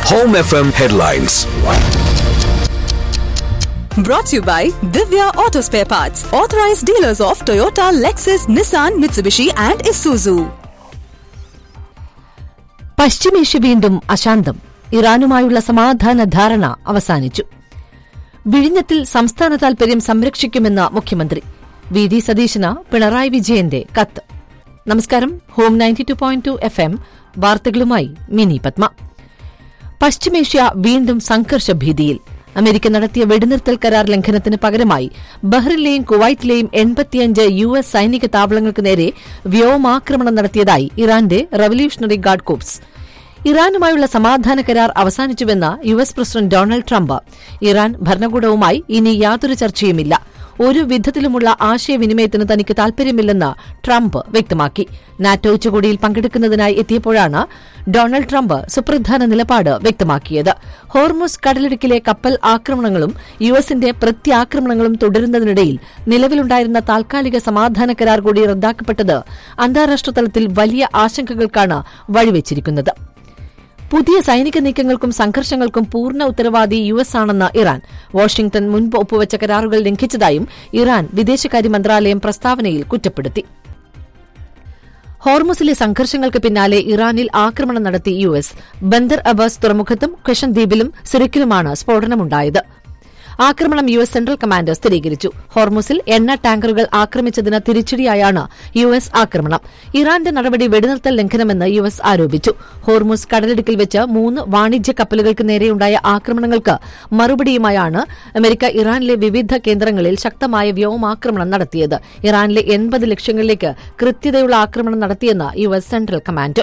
Home FM headlines. Brought to you by Divya Auto Spare Parts, authorized dealers of Toyota, Lexus, Nissan, Mitsubishi, and Isuzu. പശ്ചിമേഷ്യ വീണ്ടും അശാന്തം ഇറാനുമായുള്ള സമാധാന ധാരണ അവസാനിച്ചു വിഴിഞ്ഞത്തിൽ സംസ്ഥാന താൽപര്യം സംരക്ഷിക്കുമെന്ന് മുഖ്യമന്ത്രി വി ഡി സതീശന് പിണറായി വിജയന്റെ കത്ത് നമസ്കാരം home ninety two point two F M വാർത്തകളുമായി മിനി പത്മ പശ്ചിമേഷ്യ വീണ്ടും സംഘർഷഭീതിയിൽ അമേരിക്ക നടത്തിയ വെടിനിർത്തൽ കരാർ ലംഘനത്തിന് പകരമായി ബഹ്റിനിലെയും കുവൈറ്റിലെയും എൺപത്തിയഞ്ച് യു എസ് സൈനിക താവളങ്ങൾക്ക് നേരെ വ്യോമാക്രമണം നടത്തിയതായി ഇറാന്റെ റവല്യൂഷണറി ഗാർഡ് കോപ്സ് ഇറാനുമായുള്ള സമാധാന കരാർ അവസാനിച്ചുവെന്ന് U S president Donald Trump Iran ഭരണകൂടവുമായി ഇനി യാതൊരു ചർച്ചയുമില്ല ഒരു വിധത്തിലുമുള്ള ആശയവിനിമയത്തിന് തനിക്ക് താൽപര്യമില്ലെന്ന് ട്രംപ് വ്യക്തമാക്കി നാറ്റോ ഉച്ചകോടിയിൽ പങ്കെടുക്കുന്നതിനായി എത്തിയപ്പോഴാണ് ഡൊണാൾഡ് ട്രംപ് സുപ്രധാന നിലപാട് വ്യക്തമാക്കിയത് ഹോർമുസ് കടലിടുക്കിലെ കപ്പൽ ആക്രമണങ്ങളും യു എസിന്റെ പ്രത്യാക്രമണങ്ങളും തുടരുന്നതിനിടയിൽ നിലവിലുണ്ടായിരുന്ന താൽക്കാലിക സമാധാന കരാർ കൂടി റദ്ദാക്കപ്പെട്ടത് അന്താരാഷ്ട്ര തലത്തിൽ വലിയ ആശങ്കകൾക്കാണ് വഴിവെച്ചിരിക്കുന്നത് പുതിയ സൈനിക നീക്കങ്ങൾക്കും സംഘർഷങ്ങൾക്കും പൂർണ്ണ ഉത്തരവാദി യു എസ് ആണെന്ന് ഇറാൻ വാഷിംഗ്ടൺ മുൻപ് ഒപ്പുവച്ച കരാറുകൾ ലംഘിച്ചതായും ഇറാൻ വിദേശകാര്യ മന്ത്രാലയം പ്രസ്താവനയിൽ കുറ്റപ്പെടുത്തി ഹോർമുസിലെ സംഘർഷങ്ങൾക്ക് പിന്നാലെ ഇറാനിൽ ആക്രമണം നടത്തി യു എസ് ബന്ദർ അബാസ് തുറമുഖത്തും ക്വഷൻ ദ്വീപിലും സിറിക്കിലുമാണ് സ്ഫോടനമുണ്ടായത് ആക്രമണം യു എസ് സെൻട്രൽ കമാൻഡർ സ്ഥിരീകരിച്ചു ഹോർമുസിൽ എണ്ണ ടാങ്കറുകൾ ആക്രമിച്ചതിന് തിരിച്ചടിയായാണ് യു എസ് ആക്രമണം ഇറാന്റെ നടപടി വെടിനിർത്തൽ ലംഘനമെന്ന് യു എസ് ആരോപിച്ചു ഹോർമുസ് കടലിടുക്കിൽ വെച്ച് മൂന്ന് വാണിജ്യ കപ്പലുകൾക്ക് നേരെയുണ്ടായ ആക്രമണങ്ങൾക്ക് മറുപടിയുമായാണ് അമേരിക്ക ഇറാനിലെ വിവിധ കേന്ദ്രങ്ങളിൽ ശക്തമായ വ്യോമാക്രമണം നടത്തിയത് ഇറാനിലെ എൺപത് ലക്ഷ്യങ്ങളിലേക്ക് കൃത്യതയുള്ള ആക്രമണം നടത്തിയെന്ന് യു എസ് സെൻട്രൽ കമാൻഡ്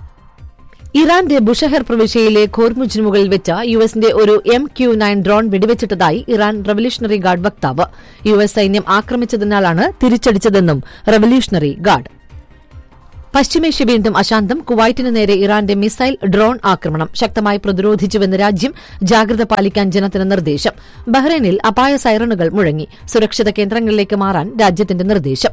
ഇറാന്റെ ബുഷഹർ പ്രവിശ്യയിലെ ഖോർമുജിന് മുകളിൽ വെച്ച് യു എസിന്റെ ഒരു എം ക്യു നയൻ ഡ്രോൺ വെടിവെച്ചിട്ടതായി ഇറാൻ റവല്യൂഷണറി ഗാർഡ് വക്താവ് യു എസ് സൈന്യം ആക്രമിച്ചതിനാലാണ് തിരിച്ചടിച്ചതെന്നും റവല്യൂഷണറി ഗാർഡ് പശ്ചിമേഷ്യ വീണ്ടും അശാന്തം കുവൈറ്റിന് നേരെ ഇറാന്റെ മിസൈൽ ഡ്രോൺ ആക്രമണം ശക്തമായി പ്രതിരോധിച്ചുവെന്ന് രാജ്യം ജാഗ്രത പാലിക്കാൻ ജനത്തിന് നിർദ്ദേശം ബഹ്റൈനിൽ അപായ സൈറണുകൾ മുഴങ്ങി സുരക്ഷിത കേന്ദ്രങ്ങളിലേക്ക് മാറാൻ രാജ്യത്തിന്റെ നിർദ്ദേശം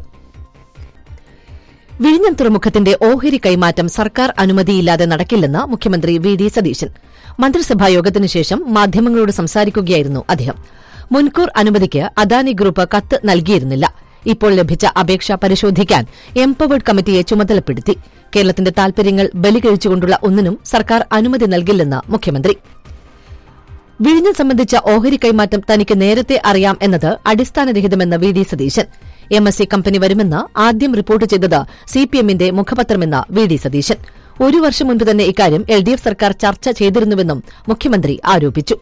വിഴിഞ്ഞം തുറമുഖത്തിന്റെ ഓഹരി കൈമാറ്റം സർക്കാർ അനുമതിയില്ലാതെ നടക്കില്ലെന്ന് മുഖ്യമന്ത്രി വി ഡി സതീശൻ മന്ത്രിസഭാ യോഗത്തിനു ശേഷം മാധ്യമങ്ങളോട് സംസാരിക്കുകയായിരുന്നു അദ്ദേഹം മുൻകൂർ അനുമതിക്ക് അദാനി ഗ്രൂപ്പ് കത്ത് നൽകിയിരുന്നില്ല ഇപ്പോൾ ലഭിച്ച അപേക്ഷ പരിശോധിക്കാൻ എംപവേർഡ് കമ്മിറ്റിയെ ചുമതലപ്പെടുത്തി കേരളത്തിന്റെ താൽപര്യങ്ങൾ ബലികഴിച്ചുകൊണ്ടുള്ള ഒന്നിനും സർക്കാർ അനുമതി നൽകില്ലെന്ന് മുഖ്യമന്ത്രി വിഴിഞ്ഞം സംബന്ധിച്ച ഓഹരി കൈമാറ്റം തനിക്ക് നേരത്തെ അറിയാം എന്നത് അടിസ്ഥാനരഹിതമെന്ന് V D Satheesan M S C company വരുമെന്ന് ആദ്യം റിപ്പോർട്ട് ചെയ്തത് സിപിഎമ്മിന്റെ മുഖപത്രമെന്ന് വി ഡി സതീശൻ ഒരു വർഷം മുൻപ് തന്നെ ഇക്കാര്യം എൽ ഡി എഫ് സർക്കാർ ചർച്ച ചെയ്തിരുന്നുവെന്നും മുഖ്യമന്ത്രി ആരോപിച്ചു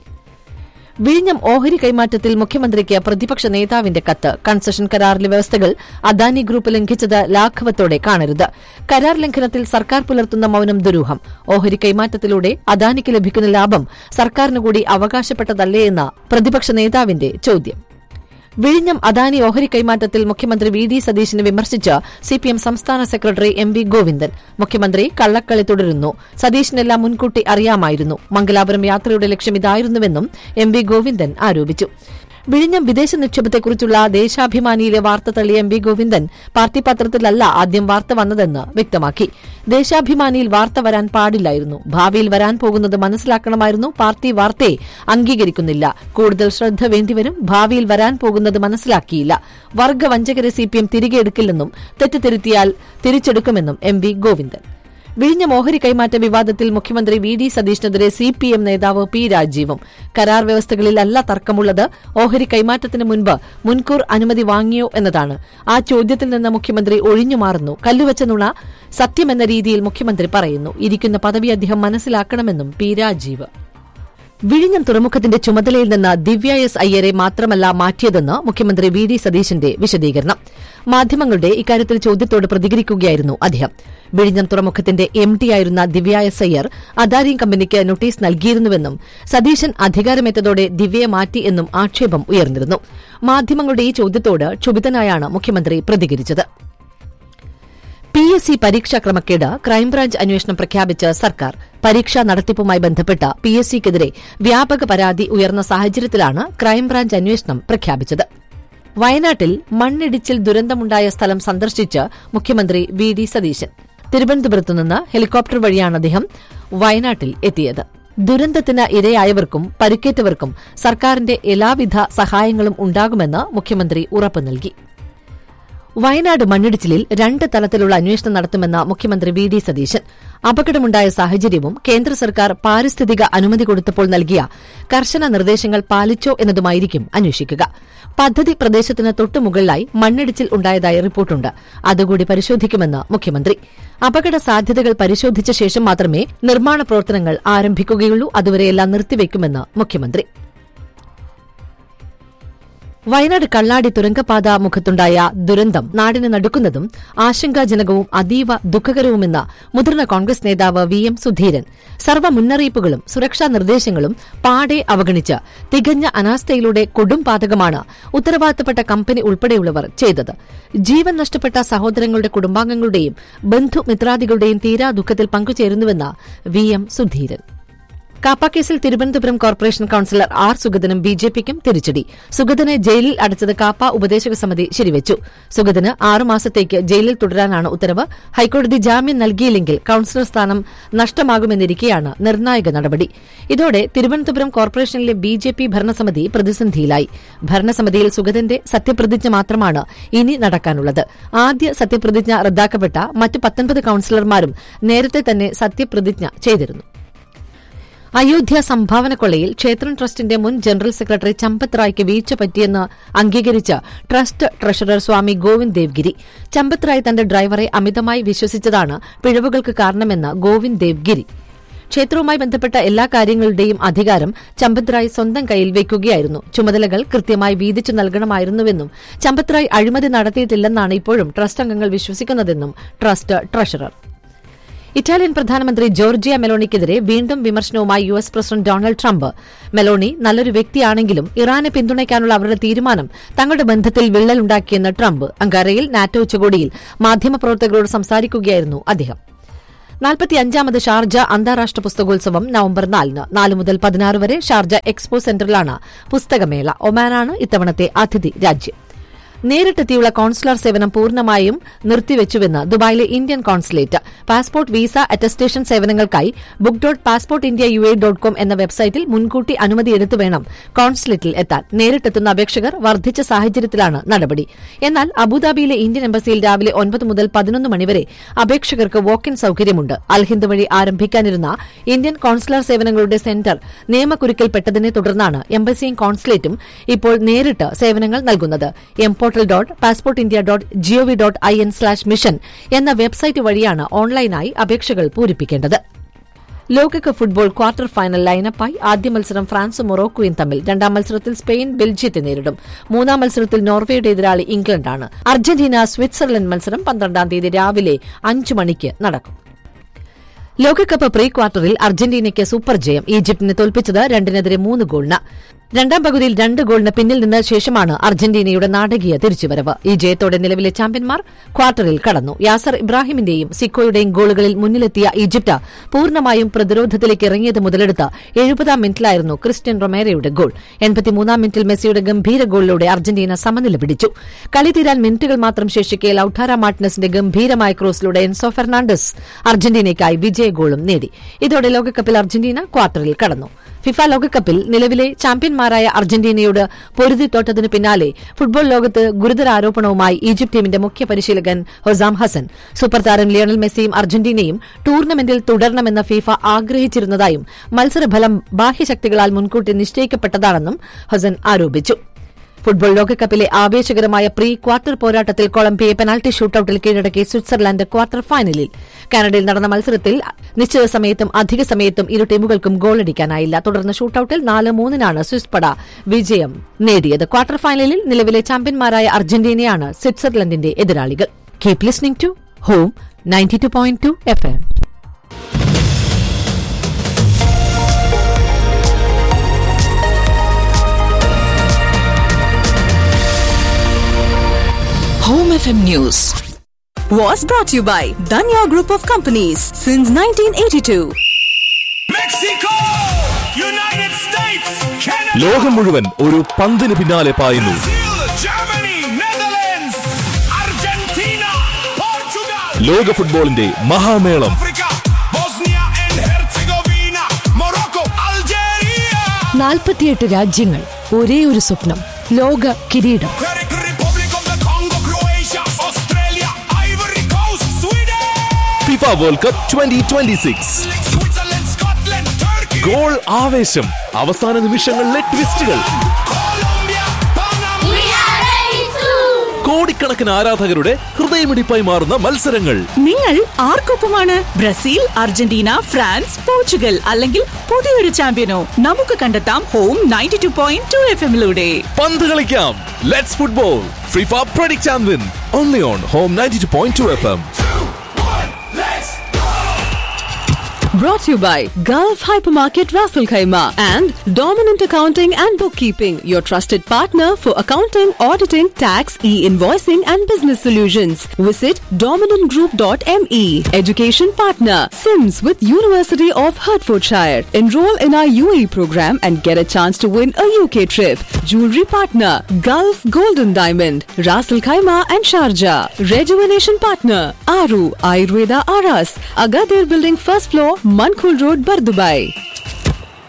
വിഴിഞ്ഞം ഓഹരി കൈമാറ്റത്തിൽ മുഖ്യമന്ത്രിക്ക് പ്രതിപക്ഷ നേതാവിന്റെ കത്ത് കൺസഷൻ കരാറിലെ വ്യവസ്ഥകൾ അദാനി ഗ്രൂപ്പ് ലംഘിച്ചത് ലാഘവത്തോടെ കാണരുത് കരാർ ലംഘനത്തിൽ സർക്കാർ പുലർത്തുന്ന മൌനം ദുരൂഹം ഓഹരി കൈമാറ്റത്തിലൂടെ അദാനിക്ക് ലഭിക്കുന്ന ലാഭം സർക്കാരിന് കൂടി അവകാശപ്പെട്ടതല്ലേ എന്ന പ്രതിപക്ഷ നേതാവിന്റെ ചോദ്യം വിഴിഞ്ഞം അദാനി ഓഹരി കൈമാറ്റത്തിൽ മുഖ്യമന്ത്രി വി ഡി സതീശനെ വിമർശിച്ച് സിപിഎം സംസ്ഥാന സെക്രട്ടറി എം വി ഗോവിന്ദൻ മുഖ്യമന്ത്രി കള്ളക്കളി തുടരുന്നു സതീശനെല്ലാം മുൻകൂട്ടി അറിയാമായിരുന്നു മംഗലാപുരം യാത്രയുടെ ലക്ഷ്യം ഇതായിരുന്നുവെന്നും എം വി ഗോവിന്ദൻ ആരോപിച്ചു വിഴിഞ്ഞം വിദേശ നിക്ഷേപത്തെക്കുറിച്ചുള്ള ദേശാഭിമാനിയിലെ വാർത്ത തള്ളിയ എം വി ഗോവിന്ദൻ പാർട്ടി പത്രത്തിലല്ല ആദ്യം വാർത്ത വന്നതെന്ന് വ്യക്തമാക്കി ദേശാഭിമാനിയിൽ വാർത്ത വരാൻ പാടില്ലായിരുന്നു ഭാവിയിൽ വരാൻ പോകുന്നത് മനസ്സിലാക്കണമായിരുന്നു പാർട്ടി വാർത്തയെ അംഗീകരിക്കുന്നില്ല കൂടുതൽ ശ്രദ്ധ വേണ്ടിവരും ഭാവിയിൽ വരാൻ പോകുന്നത് മനസ്സിലാക്കിയില്ല വർഗവഞ്ചകരെ സിപിഎം തിരികെ എടുക്കില്ലെന്നും തെറ്റുതിരുത്തിയാൽ തിരിച്ചെടുക്കുമെന്നും എം വി ഗോവിന്ദൻ വിഴിഞ്ഞം ഓഹരി കൈമാറ്റ വിവാദത്തിൽ മുഖ്യമന്ത്രി വി ഡി സതീഷിനെതിരെ സിപിഎം നേതാവ് പി രാജീവും കരാർ വ്യവസ്ഥകളിലല്ല തർക്കമുള്ളത് ഓഹരി കൈമാറ്റത്തിന് മുൻപ് മുൻകൂർ അനുമതി വാങ്ങിയോ എന്നതാണ് ആ ചോദ്യത്തിൽ നിന്ന് മുഖ്യമന്ത്രി ഒഴിഞ്ഞുമാറുന്നു കല്ലുവച്ച നുണ സത്യമെന്ന രീതിയിൽ മുഖ്യമന്ത്രി പറയുന്നു ഇരിക്കുന്ന പദവി അദ്ദേഹം മനസ്സിലാക്കണമെന്നും പി രാജീവ് വിഴിഞ്ഞം തുറമുഖത്തിന്റെ ചുമതലയിൽ നിന്ന് ദിവ്യ എസ് അയ്യരെ മാത്രമല്ല മാറ്റിയതെന്ന് മുഖ്യമന്ത്രി വി ഡി സതീശന്റെ വിശദീകരണം മാധ്യമങ്ങളുടെ ഇക്കാര്യത്തിൽ ചോദ്യത്തോട് പ്രതികരിക്കുകയായിരുന്നു അദ്ദേഹം വിഴിഞ്ഞം തുറമുഖത്തിന്റെ എം ഡിയായിരുന്ന ദിവ്യ എസ് അയ്യർ അദാനി കമ്പനിക്ക് നോട്ടീസ് നൽകിയിരുന്നുവെന്നും സതീശൻ അധികാരമേറ്റതോടെ ദിവ്യയെ മാറ്റി എന്നും ആക്ഷേപം ഉയർന്നിരുന്നു മാധ്യമങ്ങളുടെ ഈ ചോദ്യത്തോട് ക്ഷുഭിതനായാണ് മുഖ്യമന്ത്രി പ്രതികരിച്ചത് പി എസ് സി പരീക്ഷാ ക്രമക്കേട് ക്രൈംബ്രാഞ്ച് അന്വേഷണം പ്രഖ്യാപിച്ച സർക്കാർ പരീക്ഷാ നടത്തിപ്പുമായി ബന്ധപ്പെട്ട പി എസ് സിക്കെതിരെ വ്യാപക പരാതി ഉയർന്ന സാഹചര്യത്തിലാണ് ക്രൈംബ്രാഞ്ച് അന്വേഷണം പ്രഖ്യാപിച്ചത് വയനാട്ടിൽ മണ്ണിടിച്ചിൽ ദുരന്തമുണ്ടായ സ്ഥലം സന്ദർശിച്ച് മുഖ്യമന്ത്രി വി ഡി സതീശൻ തിരുവനന്തപുരത്തുനിന്ന് ഹെലികോപ്റ്റർ വഴിയാണ് അദ്ദേഹം വയനാട്ടിൽ എത്തിയത് ദുരന്തത്തിന് ഇരയായവർക്കും പരിക്കേറ്റവർക്കും സർക്കാരിന്റെ എല്ലാവിധ സഹായങ്ങളും ഉണ്ടാകുമെന്ന് മുഖ്യമന്ത്രി ഉറപ്പു നൽകി വയനാട് മണ്ണിടിച്ചിലിൽ രണ്ട് തലത്തിലുള്ള അന്വേഷണം നടത്തുമെന്ന മുഖ്യമന്ത്രി വി ഡി സതീശൻ അപകടമുണ്ടായ സാഹചര്യവും കേന്ദ്ര സർക്കാർ പാരിസ്ഥിതിക അനുമതി കൊടുത്തപ്പോൾ നൽകിയ കർശന നിർദ്ദേശങ്ങൾ പാലിച്ചോ എന്നതുമായിരിക്കും അന്വേഷിക്കുക പദ്ധതി പ്രദേശത്തിന് തൊട്ടുമുകളിലായി മണ്ണിടിച്ചിൽ ഉണ്ടായതായി റിപ്പോർട്ടുണ്ട് അതുകൂടി പരിശോധിക്കുമെന്ന് മുഖ്യമന്ത്രി അപകട സാധ്യതകൾ പരിശോധിച്ച ശേഷം മാത്രമേ നിർമ്മാണ പ്രവർത്തനങ്ങൾ ആരംഭിക്കുകയുള്ളൂ അതുവരെയെല്ലാം നിർത്തിവെക്കുമെന്ന് മുഖ്യമന്ത്രി വയനാട് കള്ളാടി തുരങ്കപാത മുഖത്തുണ്ടായ ദുരന്തം നാടിന് നടുക്കുന്നതും ആശങ്കാജനകവും അതീവ ദുഃഖകരവുമെന്ന് മുതിർന്ന കോൺഗ്രസ് നേതാവ് വി എം സുധീരൻ സർവ്വ മുന്നറിയിപ്പുകളും സുരക്ഷാ നിർദ്ദേശങ്ങളും പാടെ അവഗണിച്ച് തികഞ്ഞ അനാസ്ഥയിലൂടെ കൊടും പാതകമാണ് ഉത്തരവാദിത്തപ്പെട്ട കമ്പനി ഉൾപ്പെടെയുള്ളവർ ചെയ്തത് ജീവൻ നഷ്ടപ്പെട്ട സഹോദരങ്ങളുടെ കുടുംബാംഗങ്ങളുടെയും ബന്ധുമിത്രാദികളുടെയും തീരാ ദുഃഖത്തിൽ പങ്കുചേരുന്നുവെന്ന് വി എം സുധീരൻ കാപ്പ കേസിൽ തിരുവനന്തപുരം കോർപ്പറേഷൻ കൌൺസിലർ ആർ സുഗതനും ബി ജെ പിക്കും തിരിച്ചടി സുഗതനെ ജയിലിൽ അടച്ചത് കാപ്പ ഉപദേശക സമിതി ശരിവച്ചു സുഗതന് ആറുമാസത്തേക്ക് ജയിലിൽ തുടരാനാണ് ഉത്തരവ് ഹൈക്കോടതി ജാമ്യം നൽകിയില്ലെങ്കിൽ കൌൺസിലർ സ്ഥാനം നഷ്ടമാകുമെന്നിരിക്കെയാണ് നിർണായക നടപടി ഇതോടെ തിരുവനന്തപുരം കോർപ്പറേഷനിലെ ബി ജെ പി ഭരണസമിതി പ്രതിസന്ധിയിലായി ഭരണസമിതിയിൽ സുഗതന്റെ സത്യപ്രതിജ്ഞ മാത്രമാണ് ഇനി നടക്കാനുള്ളത് ആദ്യ സത്യപ്രതിജ്ഞ റദ്ദാക്കപ്പെട്ട മറ്റ് പത്തൊൻപത് കൌൺസിലർമാരും നേരത്തെ തന്നെ സത്യപ്രതിജ്ഞ ചെയ്തിരുന്നു അയോധ്യ സംഭാവന കൊള്ളയിൽ ക്ഷേത്രം ട്രസ്റ്റിന്റെ മുൻ ജനറൽ സെക്രട്ടറി ചമ്പത് റായ്ക്ക് വീഴ്ച പറ്റിയെന്ന് അംഗീകരിച്ച് ട്രസ്റ്റ് ട്രഷറർ സ്വാമി ഗോവിന്ദ് ദേവ്ഗിരി ചമ്പത് റായ് തന്റെ ഡ്രൈവറെ അമിതമായി വിശ്വസിച്ചതാണ് പിഴവുകൾക്ക് കാരണമെന്ന് ഗോവിന്ദ് ദേവ്ഗിരി ക്ഷേത്രവുമായി ബന്ധപ്പെട്ട എല്ലാ കാര്യങ്ങളുടെയും അധികാരം ചമ്പത് റായ് സ്വന്തം കയ്യിൽ വയ്ക്കുകയായിരുന്നു ചുമതലകൾ കൃത്യമായി വീതിച്ചു നൽകണമായിരുന്നുവെന്നും ചമ്പത് റായ് അഴിമതി നടത്തിയിട്ടില്ലെന്നാണ് ഇപ്പോഴും ട്രസ്റ്റ് അംഗങ്ങൾ വിശ്വസിക്കുന്നതെന്നും ട്രസ്റ്റ് ട്രഷറർ ഇറ്റാലിയൻ പ്രധാനമന്ത്രി ജോർജിയ മെലോണിക്കെതിരെ വീണ്ടും വിമർശനവുമായി U S president Donald Trump Meloni നല്ലൊരു വ്യക്തിയാണെങ്കിലും ഇറാനെ പിന്തുണയ്ക്കാനുള്ള അവരുടെ തീരുമാനം തങ്ങളുടെ ബന്ധത്തിൽ വിള്ളലുണ്ടാക്കിയെന്ന് ട്രംപ് അങ്കാരയിൽ നാറ്റോ ഉച്ചകോടിയിൽ മാധ്യമപ്രവർത്തകരോട് സംസാരിക്കുകയായിരുന്നു അദ്ദേഹം നാൽപ്പത്തിയഞ്ചാമത് ഷാർജ അന്താരാഷ്ട്ര പുസ്തകോത്സവം നവംബർ നാലിന് നാല് മുതൽ പതിനാറ് വരെ ഷാർജ എക്സ്പോ സെന്ററിലാണ് പുസ്തകമേള ഒമാനാണ് ഇത്തവണത്തെ അതിഥി രാജ്യം നേരിട്ടെത്തിയുള്ള കോൺസുലർ സേവനം പൂർണ്ണമായും നിർത്തിവെച്ചുവെന്ന് ദുബായിലെ Indian consulate passport visa attestation സേവനങ്ങൾക്കായി book dot passport India U A dot com എന്ന വെബ്സൈറ്റിൽ മുൻകൂട്ടി അനുമതിയെടുത്ത് വേണം കോൺസുലേറ്റിൽ എത്താൻ നേരിട്ടെത്തുന്ന അപേക്ഷകർ വർദ്ധിച്ച സാഹചര്യത്തിലാണ് നടപടി എന്നാൽ അബുദാബിയിലെ ഇന്ത്യൻ എംബസിയിൽ രാവിലെ ഒൻപത് മുതൽ പതിനൊന്ന് മണിവരെ അപേക്ഷകർക്ക് വോക്ക് ഇൻ സൌകര്യമുണ്ട് അൽഹിന്ദ് വഴി ആരംഭിക്കാനിരുന്ന ഇന്ത്യൻ കോൺസുലർ സേവനങ്ങളുടെ സെന്റർ നിയമക്കുരുക്കിൽപ്പെട്ടതിനെ തുടർന്നാണ് എംബസിയും കോൺസുലേറ്റും ഇപ്പോൾ നേരിട്ട് സേവനങ്ങൾ നൽകുന്നത് M portal dot passport India dot G O V dot I N slash mission എന്ന വെബ്സൈറ്റ് വഴിയാണ് ഓൺലൈനായി അപേക്ഷകൾ പൂരിപ്പിക്കേണ്ടത് ലോകകപ്പ് ഫുട്ബോൾ ക്വാർട്ടർ ഫൈനൽ ലൈനപ്പായി ആദ്യ മത്സരം ഫ്രാൻസും മൊറോക്കോയും തമ്മിൽ രണ്ടാം മത്സരത്തിൽ സ്പെയിൻ ബെൽജിയത്തെ നേരിടും മൂന്നാം മത്സരത്തിൽ നോർവേയുടെ എതിരാളി ഇംഗ്ലണ്ടാണ് അർജന്റീന സ്വിറ്റ്സർലൻഡ് മത്സരം പന്ത്രണ്ടാം തീയതി രാവിലെ അഞ്ച് മണിക്ക് നടക്കും ലോകകപ്പ് പ്രീ ക്വാർട്ടറിൽ അർജന്റീനയ്ക്ക് സൂപ്പർ ജയം ഈജിപ്തിനെ തോൽപ്പിച്ചത് രണ്ടിനെതിരെ മൂന്ന് ഗോളിന് രണ്ടാം പകുതിയിൽ രണ്ട് ഗോളിന് പിന്നിൽ നിന്ന ശേഷമാണ് അർജന്റീനയുടെ നാടകീയ തിരിച്ചുവരവ് ഈ ജയത്തോടെ നിലവിലെ ചാമ്പ്യന്മാർ ക്വാർട്ടറിൽ കടന്നു യാസർ ഇബ്രാഹിമിന്റെയും സിക്കോയുടെയും ഗോളുകളിൽ മുന്നിലെത്തിയ ഈജിപ്ത് പൂർണ്ണമായും പ്രതിരോധത്തിലേക്ക് ഇറങ്ങിയത് മുതലെടുത്ത് എഴുപതാം മിനിറ്റിലായിരുന്നു ക്രിസ്ത്യൻ റൊമേരയുടെ ഗോൾ എൺപത്തിമൂന്നാം മിനിറ്റിൽ മെസ്സിയുടെ ഗംഭീര ഗോളിലൂടെ അർജന്റീന സമനില പിടിച്ചു കളി തീരാൻ മിനിറ്റുകൾ മാത്രം ശേഷിക്കെ ലൌട്ടാര മാർട്ടിനസിന്റെ ഗംഭീരമായ ക്രോസിലൂടെ എൻസോ ഫെർണാണ്ടസ് അർജന്റീനയ്ക്കായി വിജയ ഗോളും നേടി ഇതോടെ ലോകകപ്പിൽ അർജന്റീന ക്വാർട്ടറിൽ കടന്നു ഫിഫ ലോകകപ്പിൽ നിലവിലെ ചാമ്പ്യന്മാരായ അർജന്റീനയോട് പൊരുതിത്തോട്ടതിനു പിന്നാലെ ഫുട്ബോൾ ലോകത്ത് ഗുരുതര ആരോപണവുമായി ഈജിപ്ത് ടീമിന്റെ മുഖ്യ പരിശീലകൻ ഹൊസാം ഹസൻ സൂപ്പർ താരം ലിയണൽ മെസ്സിയും അർജന്റീനയും ടൂർണമെന്റിൽ തുടരണമെന്ന് ഫിഫ ആഗ്രഹിച്ചിരുന്നതായും മത്സരഫലം ബാഹ്യശക്തികളാൽ മുൻകൂട്ടി നിശ്ചയിക്കപ്പെട്ടതാണെന്നും ഹസൻ ആരോപിച്ചു ഫുട്ബോൾ ലോകകപ്പിലെ ആവേശകരമായ പ്രീ ക്വാർട്ടർ പോരാട്ടത്തിൽ കൊളംബിയയെ പെനാൽറ്റി ഷൂട്ടൌട്ടിൽ കീഴടക്കി സ്വിറ്റ്സർലാൻഡ് ക്വാർട്ടർ ഫൈനലിൽ കാനഡയിൽ നടന്ന മത്സരത്തിൽ നിശ്ചിത സമയത്തും അധിക സമയത്തും ഇരു ടീമുകൾക്കും ഗോളടിക്കാനായില്ല തുടർന്ന് ഷൂട്ടൌട്ടിൽ നാല് മൂന്നിനാണ് സ്വിസ് പട വിജയം നേടിയത് ക്വാർട്ടർ ഫൈനലിൽ നിലവിലെ ചാമ്പ്യന്മാരായ അർജന്റീനയാണ് സ്വിറ്റ്സർലൻഡിന്റെ എതിരാളികൾ keep listening to home ninety two point two F M Home FM News. Was brought to you by Danya Group of Companies since 1982. Mexico! United States! Canada! ലോകം മുഴുവൻ ഒരു പന്തിന് പിന്നാലെ പായുന്നു Brazil! Germany! Netherlands! Argentina! Portugal! ലോക ഫുട്ബോളിന്റെ മഹാമേളം Africa! Bosnia and Herzegovina! Morocco! നാൽപ്പത്തിയെട്ട് രാജ്യങ്ങൾ ഒരേ ഒരു സ്വപ്നം ലോക കിരീടം Republic of the Congo, Croatia, Australia, Ivory Coast, Sweden, FIFA world cup twenty twenty six Switzerland, Scotland, Turkey, goal ആവേശം അവസാന നിമിഷങ്ങളിലെ ട്വിസ്റ്റുകൾ Colombia, Panama. കോടിക്കണക്കിന് ആരാധകരുടെ ഹൃദയമിടിപ്പായി മാറുന്ന മത്സരങ്ങൾ നിങ്ങൾ ആർക്കൊപ്പമാണ് ബ്രസീൽ അർജന്റീന ഫ്രാൻസ് പോർച്ചുഗൽ അല്ലെങ്കിൽ പുതിയൊരു ചാമ്പ്യനോ നമുക്ക് കണ്ടെത്താം home ninety two point two F എമ്മിലൂടെ പന്ത് കളിക്കാം let's football FIFA predict and win only on home ninety two point two F M Brought to you by Gulf Hypermarket Raffle Khaima and Dominant Accounting and Bookkeeping, your trusted partner for accounting, auditing, tax, e-invoicing and business solutions. Visit dominantgroup.me. Education partner, Sims with University of Hertfordshire. Enroll in our UAE program and get a chance to win a UK trip. Jewelry partner, Gulf Golden Diamond, Raffle Khaima and Sharjah. Rejuvenation partner, Aru Ayurveda Aras, Agadir Building first floor, Mankul Road, Bardubai.